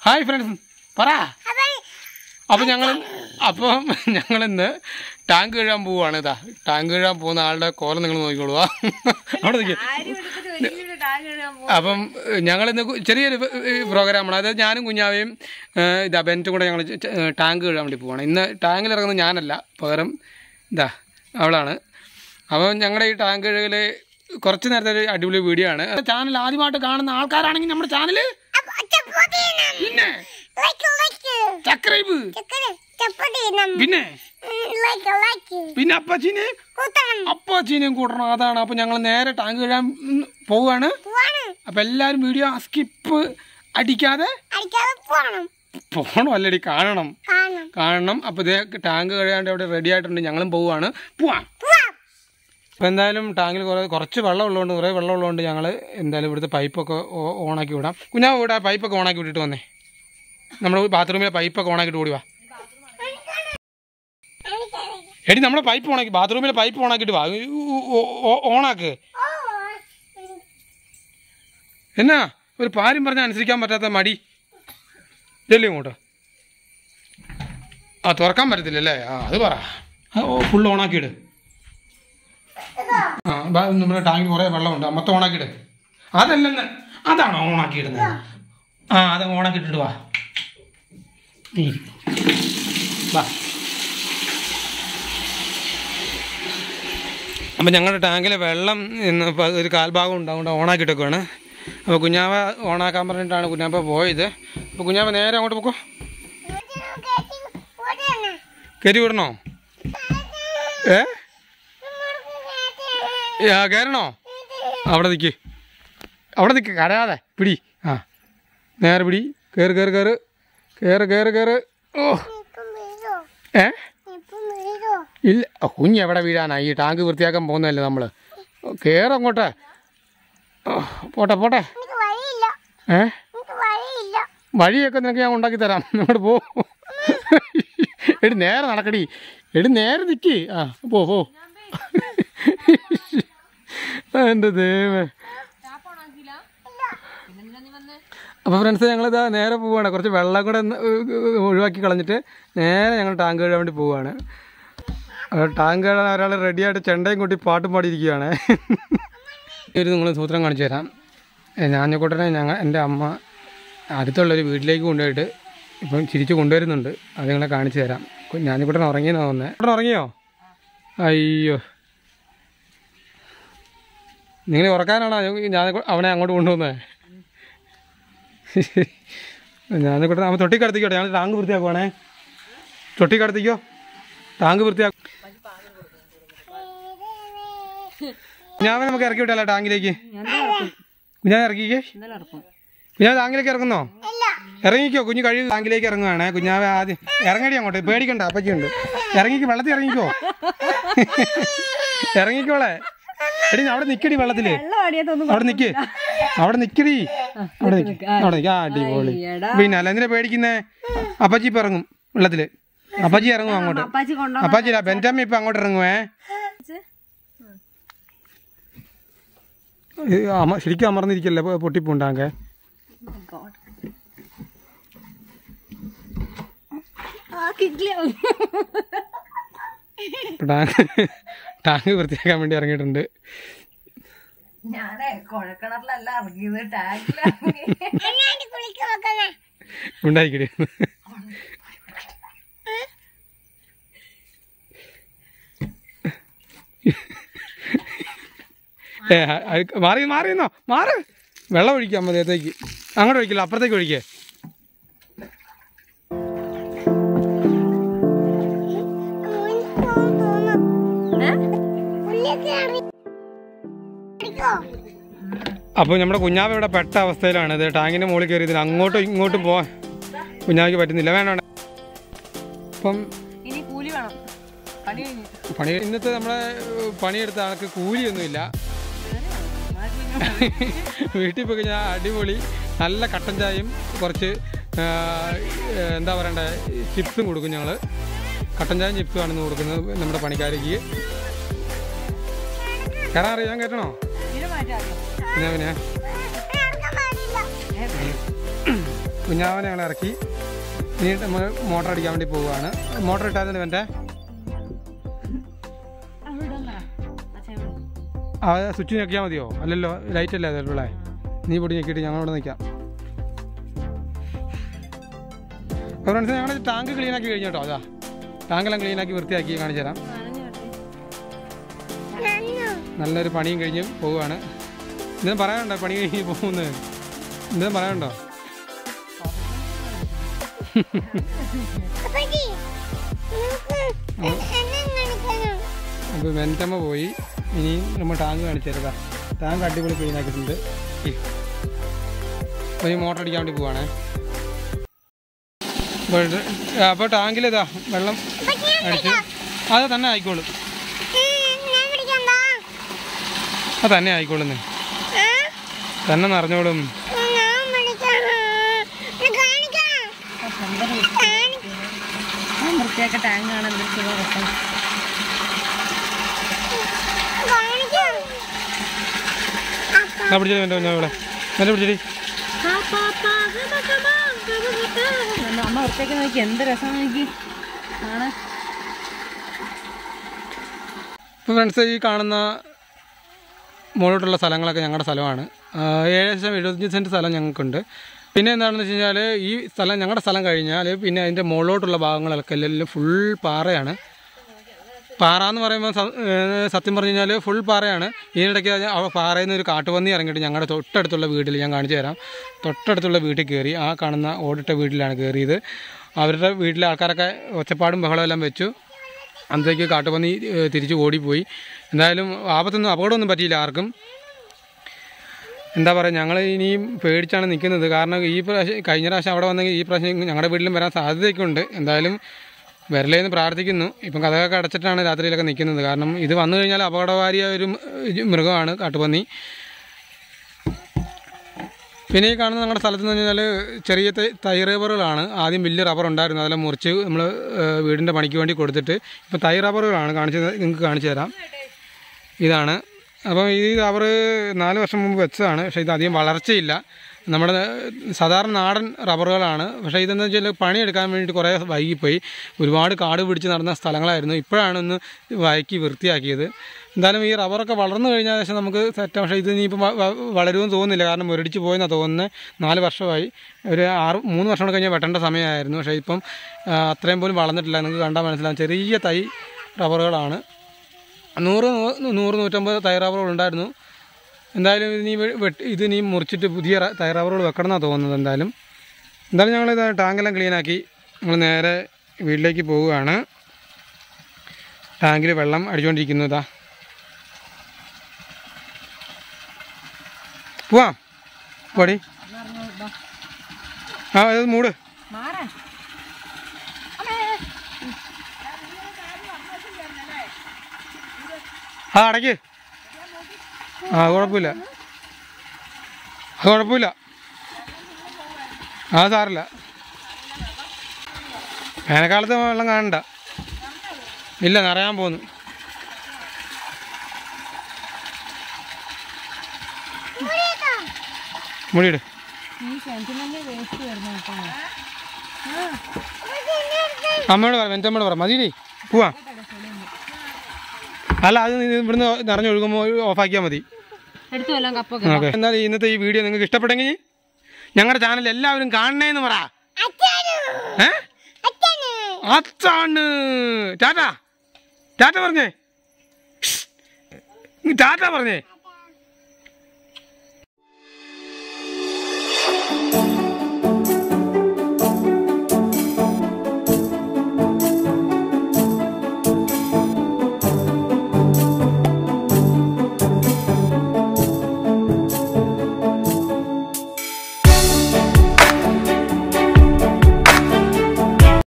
Hi friends പറ അപ്പം ഞങ്ങൾ അപ്പം ഞങ്ങളിന്ന് ടാങ്ക് കഴുകാൻ പോവുകയാണ് ഇതാ ടാങ്ക് കഴുകാൻ പോകുന്ന ആളുടെ കോലം നിങ്ങൾ നോക്കിക്കോളുക അവിടെ നിൽക്കുക അപ്പം ഏഹ്, ഞങ്ങളിന്ന് കു- ചെറിയൊരു ഏഹ്, പ്രോഗ്രാമാണ് അതായത് ഞാനും കുഞ്ഞാവയും ഏഹ്, ഇതാ ബെൻറ്റും കൂടെ ഞങ്ങൾ ച- ഏഹ്, ടാങ്ക് കഴുകാൻ വേണ്ടി പോവാണ് ഇന്ന് ടാങ്കിൽ ഇറങ്ങുന്നത് ഞാനല്ല പകരം ഇതാ അവളാണ് അപ്പം ഞങ്ങളുടെ ഈ ടാങ്ക് കഴുകൽ കുറച്ച് നേരത്തെ ഒരു അടിപൊളി വീഡിയോ ആണ് ചാനൽ ആദ്യമായിട്ട് കാണുന്ന ആൾക്കാരാണെങ്കിൽ നമ്മുടെ ചാനൽ പിന്നെ സബ്സ്ക്രൈബ് പിന്നെ പിന്നെ അപ്പച്ചീനെ അപ്പച്ചീനെയും കൂട്ടണം അതാണ് അപ്പൊ ഞങ്ങൾ നേരെ ടാങ്ക് കഴുകാൻ ഉം, പോവുകയാണ് അപ്പൊ എല്ലാരും വീഡിയോ സ്കിപ്പ് അടിക്കാതെ പോകണം അല്ലടി കാണണം കാണണം അപ്പൊ ഇതേ ടാങ്ക് കഴുകാണ്ട് അവിടെ റെഡി ആയിട്ടുണ്ട് ഞങ്ങളും പോവുകയാണ് പോവാം അപ്പൊ എന്തായാലും ടാങ്കിൽ കുറെ കുറച്ച് വെള്ളം ഉള്ളതുകൊണ്ട് കുറേ വെള്ളം ഉള്ളതുകൊണ്ട് ഞങ്ങൾ എന്തായാലും ഇവിടുത്തെ പൈപ്പൊക്കെ ഓ- ഓണാക്കി വിടാം കുഞ്ഞാ ഇവിടെ പൈപ്പൊക്കെ ഓണാക്കി വിട്ടിട്ട് വന്നേ നമ്മുടെ ബാത്റൂമിലെ പൈപ്പൊക്കെ ഓണാക്കിയിട്ട് ഓടി വാ എടി നമ്മുടെ പൈപ്പ് ഓണാക്കി ബാത്റൂമിലെ പൈപ്പ് ഓണാക്കിയിട്ട് വാ ഉ- ഉ- ഉ- ഓണാക്ക് എന്നാ ഒരു പാരും പറഞ്ഞാൽ അനുസരിക്കാൻ പറ്റാത്ത മടി ഇല്ലല്ലേ ഇങ്ങോട്ട് ആ തുറക്കാൻ പറ്റത്തില്ലല്ലേ ആ അത് പറ ഫുൾ ഓണാക്കിയിട് ആ ബാ, നമ്മുടെ ടാങ്കിൽ കുറേ വെള്ളമുണ്ട് ആ, മൊത്തം ഓണാക്കിയിട് അതല്ലെന്ന് അതാണോ ഓണാക്കിയിടുന്നത് ആ അത് ഓണാക്കിയിട്ടിട്ട് വാ നീ ഇരി. വാ അപ്പം ഞങ്ങളുടെ ടാങ്കിലെ വെള്ളം ഇന്ന് ഇപ്പം ഒരു കാൽഭാഗം ഉണ്ട് അതുകൊണ്ട് ഓണാക്കിയിട്ടൊക്കെയാണ് അപ്പോൾ കുഞ്ഞാവ ഓണാക്കാൻ പറഞ്ഞിട്ടാണ് കുഞ്ഞാപ്പ പോയത് അപ്പോൾ കുഞ്ഞാപ്പ നേരെ അങ്ങോട്ട് പോക്കോ കയറ്റി വിടണോ ഏ ആ, കയറണോ അവിടെ നിൽക്ക് അവിടെ നിൽക്ക് കരയാതെ പിടി ആ നേരെ പിടി കയറ് കയറ് കയറ് കയറ് കയറ് കയറ് ഓ ഏ ഇല്ല ഓ, കുഞ്ഞ് എവിടെ വീഴാനാ ഈ ടാങ്ക് വൃത്തിയാക്കാൻ പോകുന്നതല്ലേ നമ്മൾ കയറ് അങ്ങോട്ട് ഓ, പോട്ടെ പോട്ടെ ഏ വഴിയൊക്കെ നിനക്ക് ഞാൻ ഉണ്ടാക്കി തരാം അങ്ങോട്ട് പോ എടി നേരെ നടക്കടി എടി നേരെ നിൽക്കി ആ പോ പോ എൻ്റെ ദൈവമേ അപ്പോൾ ഫ്രണ്ട്സ് ഞങ്ങളിതാ നേരെ പോവുകയാണ് കുറച്ച് വെള്ളം കൂടെ ഒന്ന് ഒഴിവാക്കി കളഞ്ഞിട്ട് നേരെ ഞങ്ങൾ ടാങ്ക് കഴുകാൻ വേണ്ടി പോവുകയാണ് അപ്പോൾ ടാങ്ക് കഴുകാൻ ഒരാൾ റെഡിയായിട്ട് ചെണ്ടയും കൂട്ടി പാട്ടും പാടിയിരിക്കുകയാണ് ഒരു നിങ്ങൾ സൂത്രം കാണിച്ചു തരാം ഞാഞ്ഞക്കൂട്ടനെ ഞങ്ങൾ എൻ്റെ അമ്മ അടുത്തുള്ളൊരു വീട്ടിലേക്ക് കൊണ്ടുപോയിട്ട് ഇപ്പം ചിരിച്ച് കൊണ്ടുവരുന്നുണ്ട് അത് നിങ്ങളെ കാണിച്ചു തരാം ഞാഞ്ഞക്കൂട്ടൻ ഉറങ്ങിയെന്നാ തോന്നുന്നത് കൂട്ടൻ ഉറങ്ങിയോ അയ്യോ നിങ്ങൾ ഉറക്കാനാണോ ഞാൻ അവനെ അങ്ങോട്ട് കൊണ്ടുപോകുന്നത് ഞാൻ കൂടെ അവൻ തൊട്ടി കടത്തിക്കോട്ടെ ഞങ്ങൾ ടാങ്ക് വൃത്തിയാക്കുവാണേ തൊട്ടി കടത്തിക്കോ ടാങ്ക് വൃത്തിയാക്കും ഞാൻ നമുക്ക് ഇറക്കി വിട്ടാലോ ടാങ്കിലേക്ക് കുഞ്ഞാൻ ഇറക്കിക്കേ കുഞ്ഞാൻ ടാങ്കിലേക്ക് ഇറങ്ങുന്നോ ഇറങ്ങിക്കോ കുഞ്ഞ് കഴിവ് ടാങ്കിലേക്ക് ഇറങ്ങുവാണ് കുഞ്ഞാവെ ആദ്യം ഇറങ്ങടി അങ്ങോട്ട് പേടിക്കണ്ട അപ്പച്ചിയുണ്ട് ഇറങ്ങിക്കോ വെള്ളത്തിൽ ഇറങ്ങിക്കോ ഇറങ്ങിക്കോളെ എടി അവിടെ നിക്കടി വെള്ളത്തില് അവിടെ നിക്ക് അവിടെ നിക്കടി അവിടെ നിക്ക് അവിടെ നിക്ക് ആ അടിപൊളി പിന്നെ അല്ല എന്തിനാ പേടിക്കുന്നേ അപ്പച്ചി ഇപ്പൊ ഇറങ്ങും വെള്ളത്തില് അപ്പച്ചി ഇറങ്ങും അങ്ങോട്ട് അപ്പാച്ചി കൊണ്ടോ അപ്പച്ചി ഇല്ല ബെൻറ്റമ്മ ഇപ്പൊ അങ്ങോട്ട് ഇറങ്ങുവേ ഇത് അമ- ശരിക്കും അമർന്നിരിക്കല്ലേ പൊ- പൊട്ടിപ്പുണ്ടാകെ ടാങ്ക് ടാങ്ക് വൃത്തിയാക്കാൻ വേണ്ടി ഇറങ്ങിയിട്ടുണ്ട് ഞാനേ കുഴക്കിണറിലല്ല ഇറങ്ങിയത് ടാങ്കിലാണ് ഉണ്ടായിക്കിടി ഏ അ- അഴുക്ക് മാറി മാറിയെന്നോ മാറ് വെള്ളം ഒഴിക്കാം മതിയത്തേക്ക് അങ്ങോട്ട് ഒഴിക്കില്ല അപ്പുറത്തേക്ക് ഒഴിക്കേ അപ്പോൾ നമ്മുടെ കുഞ്ഞാവ് ഇവിടെ പെട്ട അവസ്ഥയിലാണ് ഇത് ടാങ്കിൻ്റെ മുകളിൽ കയറി ഇതിന് അങ്ങോട്ടും ഇങ്ങോട്ടും പോകാൻ കുഞ്ഞാവിക്ക് പറ്റുന്നില്ല വേണ്ട വേണ്ട അപ്പം ഇനി കൂലി വേണം പണി കഴിഞ്ഞു പണി ഇന്നത്തെ നമ്മളെ ഏഹ്, പണിയെടുത്ത ആൾക്ക് കൂലിയൊന്നുമില്ല വീട്ടിൽ പോയി കഴിഞ്ഞാൽ അടിപൊളി നല്ല കട്ടൻ ചായയും കുറച്ച് ആ, ഏഹ്, എന്താ പറയണ്ടേ ചിപ്സും കൊടുക്കും ഞങ്ങൾ കട്ടൻ ചായയും ചിപ്സും ആണ് ഇന്ന് കൊടുക്കുന്നത് നമ്മുടെ പണിക്കാർക്ക് കയറാൻ അറിയാൻ കയറ്റണോ ഇതിന് മാറ്റാം പിന്നെ പിന്നെ കുഞ്ഞാവനെ ഞങ്ങൾ ഇറക്കി ഇനി നമ്മൾ മോട്ടർ അടിക്കാൻ വേണ്ടി പോവുകയാണ് മോട്ടർ ഇട്ടായിരുന്നു ഇവൻ്റെ ആ സ്വിച്ച് ഞെക്കിയാൽ മതിയോ അല്ലല്ലോ ലൈറ്റ് അല്ലേ അതല്ലേ നീ പൊടി ഞെക്കിയിട്ട് ഞങ്ങളിവിടെ നിൽക്കാം അപ്പോൾ ഫ്രണ്ട്സ് ഞങ്ങൾ ടാങ്ക് ക്ലീൻ ആക്കി കഴിഞ്ഞു കേട്ടോ അതാ ടാങ്കെല്ലാം ക്ലീൻ ആക്കി വൃത്തിയാക്കി കാണിച്ചു തരാം നല്ലൊരു പണിയും കഴിഞ്ഞ് പോവുകയാണ് എന്തെങ്കിലും പറയാനുണ്ടോ പണി കഴിഞ്ഞ് പോകുന്നത് എന്തെങ്കിലും പറയാനുണ്ടോ അപ്പോൾ വെൻറ്റമ്മ പോയി ഇനി നമ്മൾ ടാങ്ക് കാണിച്ചു തരാം ടാങ്ക് അടിപൊളി ക്ലീൻ ആക്കിയിട്ടുണ്ട് അപ്പോൾ ഈ മോട്ടർ അടിക്കാൻ വേണ്ടി പോവാണേ അപ്പോൾ ഇത് അപ്പോൾ ടാങ്കിൽ ഇതാ വെള്ളം അടിച്ച് അത് തന്നെ ആയിക്കോളും അത് തന്നെ ആയിക്കോളും നീ. തന്നെ നിറഞ്ഞോളും വൃത്തിയാക്ക ടാങ്ക് കാണാൻ എന്തൊരു സുഖം രസം ആ പിടിച്ചത് എൻ്റെ കുഞ്ഞാ ഇവിടെ എന്നെ പിടിച്ചടി അമ്മ അമ്മ വൃത്തിയാക്കി നോക്കി എന്ത് രസം നോക്കി കാണാൻ ഇപ്പോൾ ഫ്രണ്ട്സ് ഈ കാണുന്ന മുകളിലോട്ടുള്ള സ്ഥലങ്ങളൊക്കെ ഞങ്ങളുടെ സ്ഥലമാണ് ആ, ഏകദേശം എഴുപത്തഞ്ച് സെൻറ്റ് സ്ഥലം ഞങ്ങൾക്കുണ്ട് പിന്നെ എന്താണെന്ന് വെച്ച് കഴിഞ്ഞാൽ ഈ സ്ഥലം ഞങ്ങളുടെ സ്ഥലം കഴിഞ്ഞാൽ പിന്നെ അതിൻ്റെ മുകളിലോട്ടുള്ള ഭാഗങ്ങളൊക്കെ എല്ലാം ഫുൾ പാറയാണ് പാറ എന്ന് പറയുമ്പോൾ സ- ഏഹ് സത്യം പറഞ്ഞു കഴിഞ്ഞാൽ ഫുൾ പാറയാണ് ഇതിനിടയ്ക്ക് അത് ആ പാറയിൽ നിന്ന് ഒരു കാട്ടുപന്നി ഇറങ്ങിയിട്ട് ഞങ്ങളുടെ തൊട്ടടുത്തുള്ള വീട്ടിൽ ഞാൻ കാണിച്ചു തരാം തൊട്ടടുത്തുള്ള വീട്ടിൽ കയറി ആ കാണുന്ന ഓടിട്ട വീട്ടിലാണ് കയറിയത് അവരുടെ വീട്ടിലെ ആൾക്കാരൊക്കെ ഒച്ചപ്പാടും ബഹളവും എല്ലാം വെച്ചു അന്നത്തേക്ക് കാട്ടുപന്നി ഏഹ് തിരിച്ച് ഓടിപ്പോയി എന്തായാലും ആപത്തൊന്നും അപകടമൊന്നും പറ്റിയില്ല ആർക്കും എന്താ പറയുക ഞങ്ങൾ ഇനിയും പേടിച്ചാണ് നിൽക്കുന്നത് കാരണം ഈ പ്രാവശ്യം കഴിഞ്ഞ പ്രാവശ്യം അവിടെ വന്നെങ്കിൽ ഈ പ്രാവശ്യം ഞങ്ങളുടെ വീട്ടിലും വരാൻ സാധ്യതയൊക്കെ ഉണ്ട് എന്തായാലും വരലേന്ന് പ്രാർത്ഥിക്കുന്നു ഇപ്പം കഥകൊക്കെ അടച്ചിട്ടാണ് രാത്രിയിലൊക്കെ നിൽക്കുന്നത് കാരണം ഇത് വന്നു കഴിഞ്ഞാൽ അപകടകാരിയായ ഒരു മൃ- മൃഗമാണ് കാട്ടുപന്നി പിന്നെ ഈ കാണുന്ന നമ്മുടെ സ്ഥലത്ത് എന്ന് പറഞ്ഞാൽ ചെറിയ തൈ- തൈ റബ്ബറുകളാണ് ആദ്യം വലിയ റബ്ബർ ഉണ്ടായിരുന്നു അതെല്ലാം മുറിച്ച് നമ്മൾ വീടിൻ്റെ പണിക്ക് വേണ്ടി കൊടുത്തിട്ട് ഇപ്പം തൈ റബ്ബറുകളാണ് കാണിച്ചത് നിങ്ങൾക്ക് കാണിച്ചു തരാം ഇതാണ് അപ്പം ഈ റബ്ബർ നാല് വർഷം മുമ്പ് വെച്ചതാണ് പക്ഷേ ഇത് അധികം വളർച്ചയില്ല നമ്മുടെ സാധാരണ നാടൻ റബ്ബറുകളാണ് പക്ഷേ ഇതെന്ന് വെച്ചാൽ പണിയെടുക്കാൻ വേണ്ടിയിട്ട് കുറേ വൈകിപ്പോയി ഒരുപാട് കാട് പിടിച്ച് നടന്ന സ്ഥലങ്ങളായിരുന്നു ഇപ്പോഴാണ് ഒന്ന് വയക്കി വൃത്തിയാക്കിയത് എന്തായാലും ഈ റബ്ബറൊക്കെ വളർന്നു കഴിഞ്ഞാൽ ശേഷം നമുക്ക് സെറ്റ് പക്ഷേ ഇത് ഇനിയിപ്പം വ- വ- വളരുമെന്ന് തോന്നുന്നില്ല കാരണം മുരടിച്ച് പോയെന്നാണ് തോന്നുന്നത് നാല് വർഷമായി ഒരു ആറ് മൂന്ന് വർഷം കൂടെ കഴിഞ്ഞാൽ വെട്ടേണ്ട സമയമായിരുന്നു പക്ഷേ ഇപ്പം ആ, അത്രയും പോലും വളർന്നിട്ടില്ല നിങ്ങൾക്ക് കണ്ടാൽ മനസ്സിലാവും ചെറിയ തൈ റബ്ബറുകളാണ് നൂറ് നൂ- നൂറ് നൂറ്റമ്പത് തൈ റബ്ബറുകൾ ഉണ്ടായിരുന്നു എന്തായാലും ഇത് നീ വെ- വെട്ടി ഇത് നീ മുറിച്ചിട്ട് പുതിയ റ- തൈ റബ്ബറുകൾ വെക്കണം എന്നാണ് തോന്നുന്നത് എന്തായാലും എന്തായാലും ഞങ്ങളിത് ടാങ്കെല്ലാം ക്ലീനാക്കി നമ്മൾ നേരെ വീട്ടിലേക്ക് പോവുകയാണ് ടാങ്കിൽ വെള്ളം അടിച്ചുകൊണ്ടിരിക്കുന്നു ഇതാ പോവാം പോടി ആ ഇത് മൂട് മാറാ ആ അടയ്ക്ക് ആ അത് കുഴപ്പമില്ല അത് കുഴപ്പമില്ല ആ സാറില്ല വേനൽക്കാലത്ത് വെള്ളം കാണണ്ട ഇല്ല നിറയാൻ പോകുന്നു മുടിയിട് ഈ സെന്റിമെന്റ് വേസ്റ്റ് വരുന്ന കേട്ടോ അമ്മയോട് പറ വെഞ്ചമ്മയോട് പറ മതിയില്ലേ പോവാ അല്ല അത് നീ ഇവിടുന്ന് നിറഞ്ഞൊഴുകുമ്പോൾ ഓഫാക്കിയാൽ മതി എടുത്തു വല്ലാം കപ്പൊക്കെ ഓക്കെ എന്നാൽ ഇന്നത്തെ ഈ വീഡിയോ നിങ്ങൾക്ക് ഇഷ്ടപ്പെട്ടെങ്കിൽ ഞങ്ങളുടെ ചാനൽ എല്ലാവരും കാണണേന്ന് പറ ഏ അച്ചാണ് ടാറ്റ ടാറ്റ പറഞ്ഞേ ടാറ്റ പറഞ്ഞേ